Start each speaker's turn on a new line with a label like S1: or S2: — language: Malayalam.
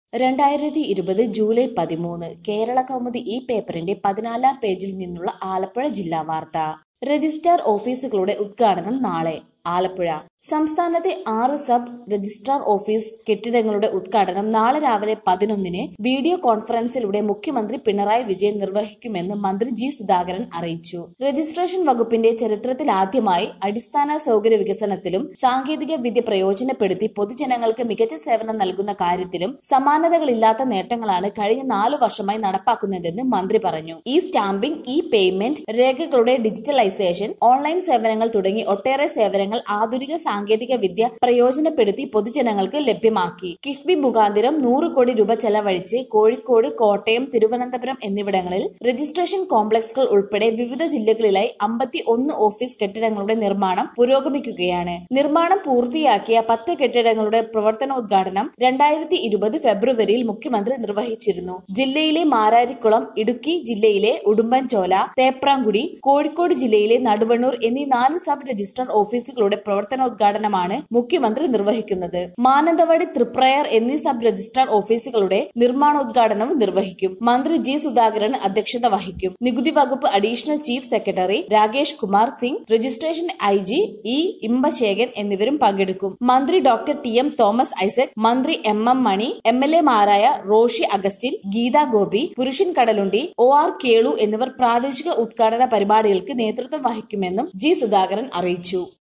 S1: രണ്ടായിരത്തി ഇരുപത് ജൂലൈ പതിമൂന്ന് കേരള കൗമുദി ഈ പേപ്പറിന്റെ പതിനാലാം പേജിൽ നിന്നുള്ള ആലപ്പുഴ ജില്ലാ വാർത്ത രജിസ്ട്രാർ ഓഫീസുകളുടെ ഉദ്ഘാടനം നാളെ ആലപ്പുഴ സംസ്ഥാനത്തെ ആറ് സബ് രജിസ്ട്രാർ ഓഫീസ് കെട്ടിടങ്ങളുടെ ഉദ്ഘാടനം നാളെ രാവിലെ പതിനൊന്നിന് വീഡിയോ കോൺഫറൻസിലൂടെ മുഖ്യമന്ത്രി പിണറായി വിജയൻ നിർവഹിക്കുമെന്ന് മന്ത്രി ജി സുധാകരൻ അറിയിച്ചു രജിസ്ട്രേഷൻ വകുപ്പിന്റെ ചരിത്രത്തിലാദ്യമായി അടിസ്ഥാന സൗകര്യ വികസനത്തിലും സാങ്കേതിക വിദ്യ പ്രയോജനപ്പെടുത്തി പൊതുജനങ്ങൾക്ക് മികച്ച സേവനം നൽകുന്ന കാര്യത്തിലും സമാനതകളില്ലാത്ത നേട്ടങ്ങളാണ് കഴിഞ്ഞ നാലു വർഷമായി നടപ്പാക്കുന്നതെന്ന് മന്ത്രി പറഞ്ഞു ഈ സ്റ്റാമ്പിംഗ് ഇ പേയ്മെന്റ് രേഖകളുടെ ഡിജിറ്റലൈസേഷൻ ഓൺലൈൻ സേവനങ്ങൾ തുടങ്ങി ഒട്ടേറെ സേവനങ്ങൾ ആധുനിക സാങ്കേതിക വിദ്യ പ്രയോജനപ്പെടുത്തി പൊതുജനങ്ങൾക്ക് ലഭ്യമാക്കി കിഫ്ബി മുഖാന്തരം നൂറ് കോടി രൂപ ചെലവഴിച്ച് കോഴിക്കോട് കോട്ടയം തിരുവനന്തപുരം എന്നിവിടങ്ങളിൽ രജിസ്ട്രേഷൻ കോംപ്ലക്സുകൾ ഉൾപ്പെടെ വിവിധ ജില്ലകളിലായി അമ്പത്തി ഒന്ന് ഓഫീസ് കെട്ടിടങ്ങളുടെ നിർമ്മാണം പുരോഗമിക്കുകയാണ് നിർമ്മാണം പൂർത്തിയാക്കിയ പത്ത് കെട്ടിടങ്ങളുടെ പ്രവർത്തനോദ്ഘാടനം രണ്ടായിരത്തി ഇരുപത് ഫെബ്രുവരിയിൽ മുഖ്യമന്ത്രി നിർവഹിച്ചിരുന്നു ജില്ലയിലെ മാരാരിക്കുളം ഇടുക്കി ജില്ലയിലെ ഉടുമ്പൻചോല തേപ്രാംകുടി കോഴിക്കോട് ജില്ലയിലെ നടുവണ്ണൂർ എന്നീ നാല് സബ് രജിസ്ട്രാർ ഓഫീസുകളുടെ പ്രവർത്തനോദ്ഘാടനമാണ് മുഖ്യമന്ത്രി നിർവഹിക്കുന്നത് മാനന്തവാടി തൃപ്രയർ എന്നീ സബ് രജിസ്ട്രാർ ഓഫീസുകളുടെ നിർമ്മാണോദ്ഘാടനവും നിർവഹിക്കും മന്ത്രി ജി സുധാകരൻ അധ്യക്ഷത വഹിക്കും നികുതി വകുപ്പ് additional chief secretary Rakesh Kumar Singh registration I G E Imbasekar എന്നിവരും പങ്കെടുക്കും മന്ത്രി doctor T M Thomas Isaac മന്ത്രി M M Mani M L എമാരായ റോഷി അഗസ്റ്റിൻ ഗീതാ ഗോപി പുരുഷൻ കടലുണ്ടി ഒ ആർ കേളു എന്നിവർ പ്രാദേശിക ഉദ്ഘാടന പരിപാടികൾക്ക് നേതൃത്വം വഹിക്കുമെന്നും ജി സുധാകരൻ അറിയിച്ചു